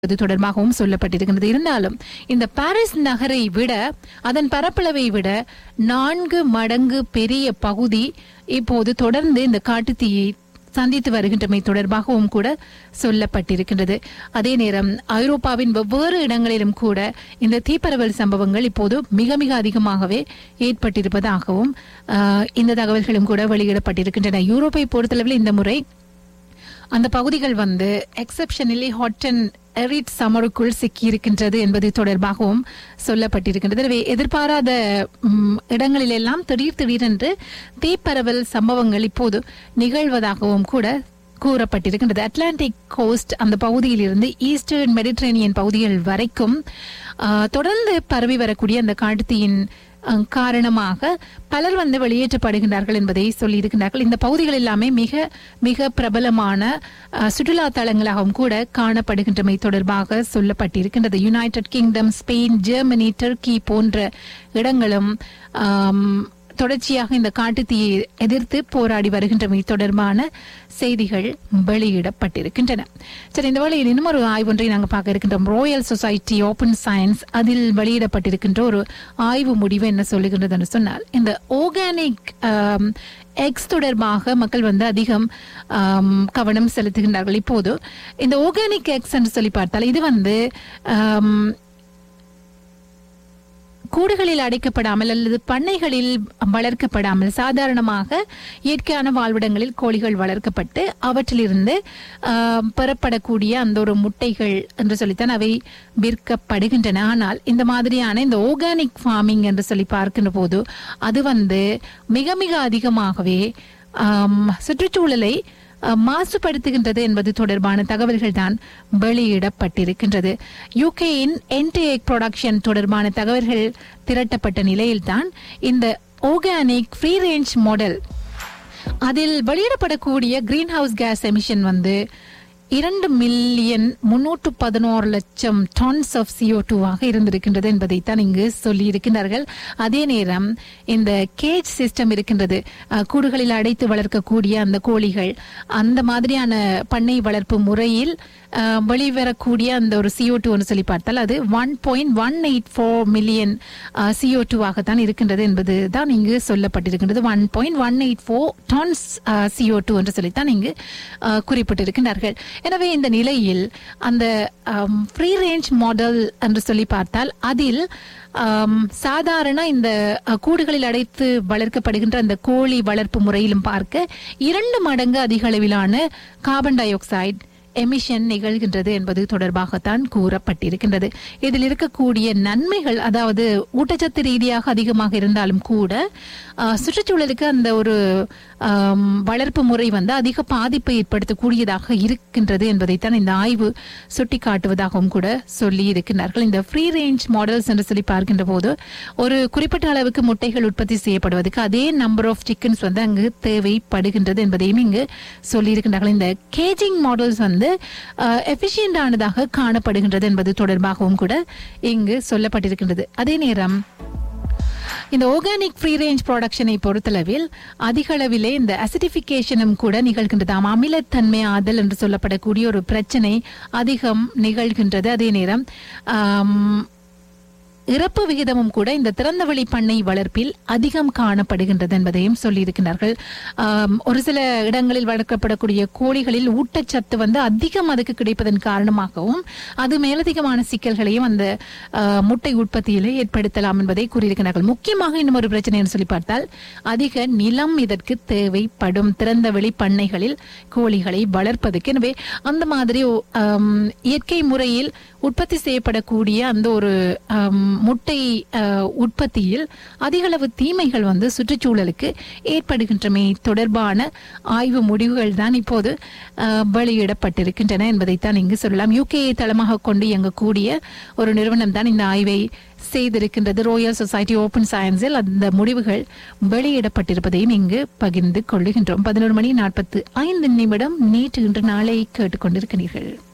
அது தொடர்பாகவும் சொல்லப்பட்டிருக்கிறது இருந்தாலும் இந்த பாரிஸ் நகரை விட அதன் பரப்பளவை விட நான்கு மடங்கு பெரிய பகுதி இப்போது தொடர்ந்து இந்த காட்டுத்தீயை சந்தித்து வருகின்றமை தொடர்பாகவும் கூட சொல்லப்பட்டிருக்கின்றது அதே நேரம் ஐரோப்பாவின் வெவ்வேறு இடங்களிலும் கூட இந்த தீப்பரவல் சம்பவங்கள் இப்போது மிக மிக அதிகமாகவே ஏற்பட்டிருப்பதாகவும் ஆஹ், இந்த தகவல்களும் கூட வெளியிடப்பட்டிருக்கின்றன யூரோப்பை பொறுத்தளவில் இந்த முறை அந்த பகுதிகள் வந்து எக்ஸப்ஷனலி ஹாட் அண்ட் எரிட் சமருக்குள் சிக்கியிருக்கின்றது என்பது தொடர்பாகவும் சொல்லப்பட்டிருக்கின்றது எனவே எதிர்பாராத ம், இடங்களிலெல்லாம் திடீர் திடீரென்று தீப்பரவல் சம்பவங்கள் இப்போது நிகழ்வதாகவும் கூட கூறப்பட்டிருக்கின்றது அட்லாண்டிக் கோஸ்ட் அந்த பகுதியிலிருந்து ஈஸ்டர்ன் மெடிட்ரேனியன் பகுதிகள் வரைக்கும் ஆ, தொடர்ந்து பரவி வரக்கூடிய அந்த காட்டுத்தீயின் அஹ், காரணமாக பலர் வந்து வெளியேற்றப்படுகின்றார்கள் என்பதை சொல்லியிருக்கிறார்கள் இந்த பகுதிகள் எல்லாமே மிக மிக பிரபலமான அஹ், சுற்றுலா தலங்களாகவும் கூட காணப்படுகின்றமை தொடர்பாக சொல்லப்பட்டிருக்கின்றது United Kingdom Spain Germany Turkey போன்ற இடங்களும் ஆம், தொடர்ச்சியாக இந்த காட்டுத்தீயை எதிர்த்து போராடி வருகின்றமை தொடர்பான செய்திகள் வெளியிடப்பட்டிருக்கின்றன சரி இந்த வேளையில் இன்னும் ஒரு ஆய்வொன்றை நாங்கள் பார்க்க இருக்கின்றோம் ராயல் சொசைட்டி ஓபன் சயின்ஸ் அதில் வெளியிடப்பட்டிருக்கின்ற ஒரு ஆய்வு முடிவு என்ன சொல்லுகின்றது என்று சொன்னால் இந்த ஆர்கானிக் எக்ஸ் தொடர்பாக மக்கள் வந்து அதிகம் ஆம், கவனம் செலுத்துகின்றார்கள் இப்போது இந்த ஆர்கானிக் எக்ஸ் என்று சொல்லி பார்த்தால் இது வந்து ஆம், கூடுகளில் அடைக்கப்படாமல் அல்லது பண்ணைகளில் வளர்க்கப்படாமல் சாதாரணமாக இயற்கையான வாழ்விடங்களில் கோழிகள் வளர்க்கப்பட்டு அவற்றிலிருந்து ஆஹ், பெறப்படக்கூடிய அந்த ஒரு முட்டைகள் என்று சொல்லித்தான் அவை விற்கப்படுகின்றன ஆனால் இந்த மாதிரியான இந்த ஆர்கானிக் ஃபார்மிங் என்று சொல்லி பார்க்கின்ற போது அது வந்து மிக மிக அதிகமாகவே ஆம், சுற்றுச்சூழலை அஹ், மாசுபடுத்துகின்றது என்பது தொடர்பான தகவல்கள் தான் வெளியிடப்பட்டிருக்கின்றது யூகேயின் என்டிஎக் ப்ரொடக்ஷன் தொடர்பான தகவல்கள் திரட்டப்பட்ட நிலையில்தான் இந்த ஆர்கானிக் ஃப்ரீ ரேஞ்ச் மாடல் அதில் வெளியிடப்படக்கூடிய கிரீன் ஹவுஸ் கேஸ் எமிஷன் வந்து இரண்டு மில்லியன் முன்னூற்று பதினோரு லட்சம் டான்ஸ் ஆஃப் சிஓ டூவாக இருந்திருக்கின்றது என்பதைத்தான் இங்கு சொல்லியிருக்கிறார்கள் அதே நேரம் இந்த கேஜ் சிஸ்டம் இருக்கின்றது அஹ், கூடுகளில் அடைத்து வளர்க்கக்கூடிய அந்த கோழிகள் அந்த மாதிரியான பண்ணை வளர்ப்பு முறையில் அஹ், வெளிவரக்கூடிய அந்த ஒரு சிஓ டூன்னு சொல்லி பார்த்தால் அது one point one eight four million CO டூவாகத்தான் இருக்கின்றது என்பது தான் இங்கு சொல்லப்பட்டிருக்கின்றது one point one eight four tons CO two என்று சொல்லித்தான் இங்கு அஹ், குறிப்பிட்டிருக்கின்றார்கள் எனவே இந்த நிலையில் அந்த ஃப்ரீ ரேஞ்ச் மாடல் என்று சொல்லி பார்த்தால் அதில் ஆம், சாதாரண இந்த அஹ், கூடுகளில் அடைத்து வளர்க்கப்படுகின்ற அந்த கோழி வளர்ப்பு முறையிலும் பார்க்க இரண்டு மடங்கு அதிக அளவிலான கார்பன் டை ஆக்சைடு எமிஷன் நிகழ்கின்றது என்பது தொடர்பாகத்தான் கூறப்பட்டிருக்கின்றது இதில் இருக்கக்கூடிய நன்மைகள் அதாவது ஊட்டச்சத்து ரீதியாக அதிகமாக இருந்தாலும் கூட ஆஹ், சுற்றுச்சூழலுக்கு அந்த ஒரு ஆம், வளர்ப்பு முறை வந்து அதிக பாதிப்பை ஏற்படுத்தக்கூடியதாக இருக்கின்றது என்பதைத்தான் இந்த ஆய்வு சுட்டிக்காட்டுவதாகவும் கூட சொல்லி இருக்கின்றார்கள் இந்த ஃப்ரீ ரேஞ்ச் மாடல்ஸ் என்று சொல்லி பார்க்கின்ற போது ஒரு குறிப்பிட்ட அளவுக்கு முட்டைகள் உற்பத்தி செய்யப்படுவதற்கு அதே நம்பர் ஆஃப் சிக்கன்ஸ் வந்து அங்கு தேவைப்படுகின்றது என்பதையும் இங்கு சொல்லியிருக்கின்றார்கள் இந்த கேஜிங் மாடல்ஸ் வந்து எஃபிஷியன்ட் ஆனதாக காணப்படுகின்றது என்பது தொடர்பாகவும் கூட இங்கு சொல்லப்பட்டிருக்கின்றது அதே நேரம் இந்த ஆர்கானிக் ஃப்ரீ ரேஞ்ச் ப்ரொடக்ஷனை பொறுத்தளவில் அதிக அளவிலே இந்த அசிடிஃபிகேஷனும் கூட நிகழ்கின்றதாம் அமிலத்தன்மை ஆதல் என்று சொல்லப்படக்கூடிய ஒரு பிரச்சனை அதிகம் நிகழ்கின்றது அதே நேரம் ஆம், இறப்பு விகிதமும் கூட இந்த திறந்தவெளி பண்ணை வளர்ப்பில் அதிகம் காணப்படுகின்றது என்பதையும் சொல்லியிருக்கிறார்கள் ஆம், ஒரு சில இடங்களில் வளர்க்கப்படக்கூடிய கோழிகளில் ஊட்டச்சத்து வந்து அதிகம் அதுக்கு கிடைப்பதன் காரணமாகவும் அது மேலதிகமான சிக்கல்களையும் அந்த ஆ, முட்டை உற்பத்தியிலே ஏற்படுத்தலாம் என்பதை கூறியிருக்கிறார்கள் முக்கியமாக இன்னும் ஒரு பிரச்சனை என்று சொல்லி பார்த்தால் அதிக நிலம் இதற்கு தேவைப்படும் திறந்தவெளி பண்ணைகளில் கோழிகளை வளர்ப்பதற்கு எனவே அந்த மாதிரி ஆம், இயற்கை முறையில் உற்பத்தி செய்யப்படக்கூடிய அந்த ஒரு ஆம், முட்டை ஆ, உற்பத்தியில் அதிகளவு தீமைகள் வந்து சுற்றுச்சூழலுக்கு ஏற்படுகின்றமை தொடர்பான ஆய்வு முடிவுகள் தான் இப்போது ஆ, வெளியிடப்பட்டிருக்கின்றன என்பதைத்தான் இங்கு சொல்லலாம் யூகே தளமாக கொண்டு இயங்கக்கூடிய ஒரு நிறுவனம் தான் இந்த ஆய்வை செய்திருக்கின்றது ராயல் சொசைட்டி ஓபன் சயின்ஸில் அந்த முடிவுகள் வெளியிடப்பட்டிருப்பதையும் இங்கு பகிர்ந்து கொள்ளுகின்றோம் பதினோரு மணி நாற்பத்து ஐந்து நிமிடம் நேற்று இன்று நாளை கேட்டுக்கொண்டிருக்கிறீர்கள்